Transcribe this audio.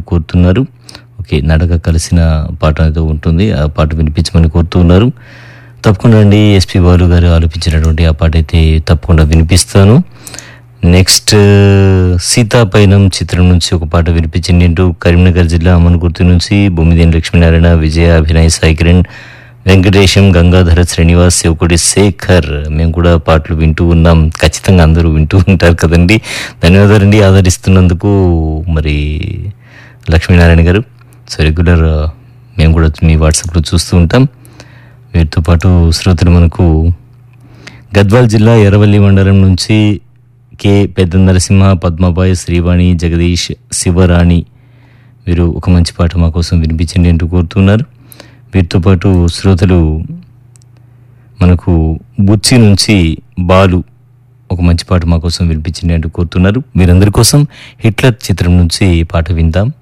కోరుతున్నారు ఓకే నడక కలిసిన పాట అయితే ఉంటుంది ఆ పాట వినిపించమని కోరుతున్నారు తప్పకుండా అండి ఎస్పి బాలు గారు ఆలోచించినటువంటి ఆ పాట అయితే తప్పకుండా వినిపిస్తాను నెక్స్ట్ సీతాపైనం చిత్రం నుంచి ఒక పాట వినిపించింది అంటూ కరీంనగర్ జిల్లా అమన్గుర్తి నుంచి బొమ్మిదేని లక్ష్మీనారాయణ విజయ అభినయ్ సాయి కిరణ్ వెంకటేశం గంగాధర శ్రీనివాస్ శివకుడి శేఖర్ మేము కూడా పాటలు వింటూ ఉన్నాం ఖచ్చితంగా అందరూ వింటూ ఉంటారు కదండి ధన్యవాదాలండి ఆదరిస్తున్నందుకు మరి లక్ష్మీనారాయణ గారు సో రెగ్యులర్ మేము కూడా మీ వాట్సాప్లో చూస్తూ ఉంటాం వీటితో పాటు శ్రోతలు మనకు గద్వాల్ జిల్లా ఎర్రవల్లి మండలం నుంచి కె పెద్ద నరసింహ పద్మబాయ్ శ్రీవాణి జగదీష్ శివరాణి వీరు ఒక మంచి పాట మా కోసం వినిపించండి అంటూ కోరుతున్నారు వీటితో పాటు శ్రోతలు మనకు బుచ్చి నుంచి బాలు ఒక మంచి పాట మా కోసం వినిపించండి అంటూ కోరుతున్నారు మీరందరి కోసం హిట్లర్ చిత్రం నుంచి ఈ పాట విందాం